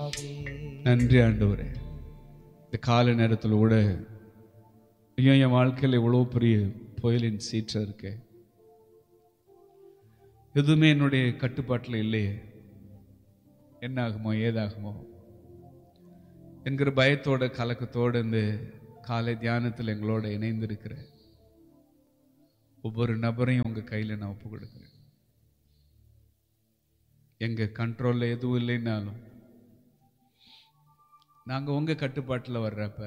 பிதாவே நன்றி ஆண்டவரே இந்த கால நேரத்தில் கூட ஐயோ என் வாழ்க்கையில் இவ்வளோ பெரிய புயலின் சீற்றம் இருக்கே எதுவுமே என்னுடைய கட்டுப்பாட்டில் இல்லையே என்ன ஆகுமோ ஏதாகுமோ என்கிற பயத்தோட கலக்கத்தோட இந்த காலை தியானத்தில் எங்களோட இணைந்திருக்கிற ஒவ்வொரு நபரையும் உங்க கையில நான் ஒப்பு கொடுக்குறேன் எங்க கண்ட்ரோல்ல எதுவும் இல்லைன்னாலும் நாங்க உங்க கட்டுப்பாட்டில் வர்றப்ப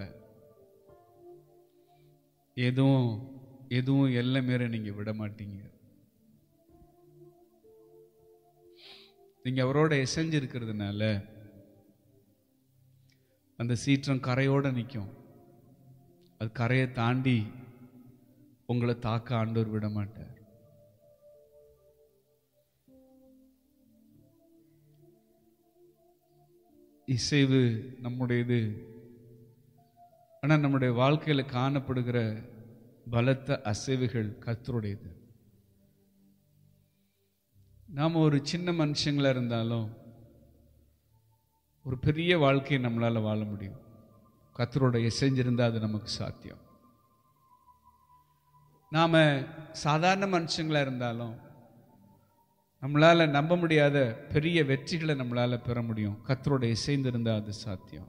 எதுவும் எதுவும் எல்லை மீற நீங்க விட மாட்டீங்க நீங்க அவரோட எசைஞ்சு இருக்கிறதுனால அந்த சீற்றம் கரையோட நிற்கும் அது கரையை தாண்டி உங்களை தாக்க ஆண்டவர் விட மாட்டார் இசைவு நம்முடையது ஆனா நம்முடைய வாழ்க்கையில காணப்படுகிற பலத்த அசைவுகள் கர்த்தருடையது நாம ஒரு சின்ன மனுஷங்களா இருந்தாலும் ஒரு பெரிய வாழ்க்கையை நம்மளால வாழ முடியும் கர்த்தரோட இசைஞ்சிருந்தா அது நமக்கு சாத்தியம் நாம சாதாரண மனுஷங்களா இருந்தாலும் நம்மளால நம்ப முடியாத பெரிய வெற்றிகளை நம்மளால பெற முடியும் கர்த்தரோட இசைந்திருந்தா அது சாத்தியம்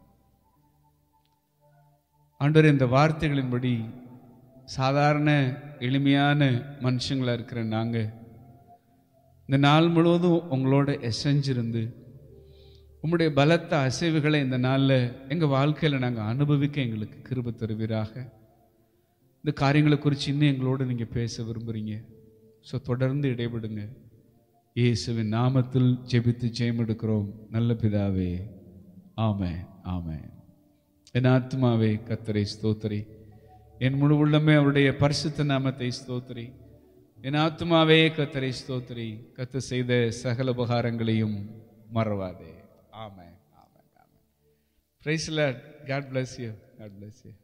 ஆண்டவர் இந்த வார்த்தைகளின்படி சாதாரண எளிமையான மனுஷங்களா இருக்கிற நாங்க இந்த நாள் முழுவதும் உங்களோட எசைஞ்சிருந்து உம்முடைய பலத்த அசைவுகளை இந்த நாளில் எங்கள் வாழ்க்கையில் நாங்கள் அனுபவிக்க எங்களுக்கு கிருபை தருவீராக இந்த காரியங்களை குறித்து இன்னும் எங்களோட நீங்கள் பேச விரும்புகிறீங்க ஸோ தொடர்ந்து இடைபடுங்க இயேசுவின் நாமத்தில் ஜெபித்து ஜெயம் எடுக்கிறோம் நல்ல பிதாவே ஆமே ஆமே என் ஆத்மாவே கத்தரை ஸ்தோத்திரி என் முழு உள்ளமே அவருடைய பரிசுத்த நாமத்தை ஸ்தோத்திரி என் ஆத்மாவே கத்தரை ஸ்தோத்திரி கத்து செய்த சகல உபகாரங்களையும் மறவாதே ஆமே ஆமே ஆமே பிரைஸ்ல God bless you God bless you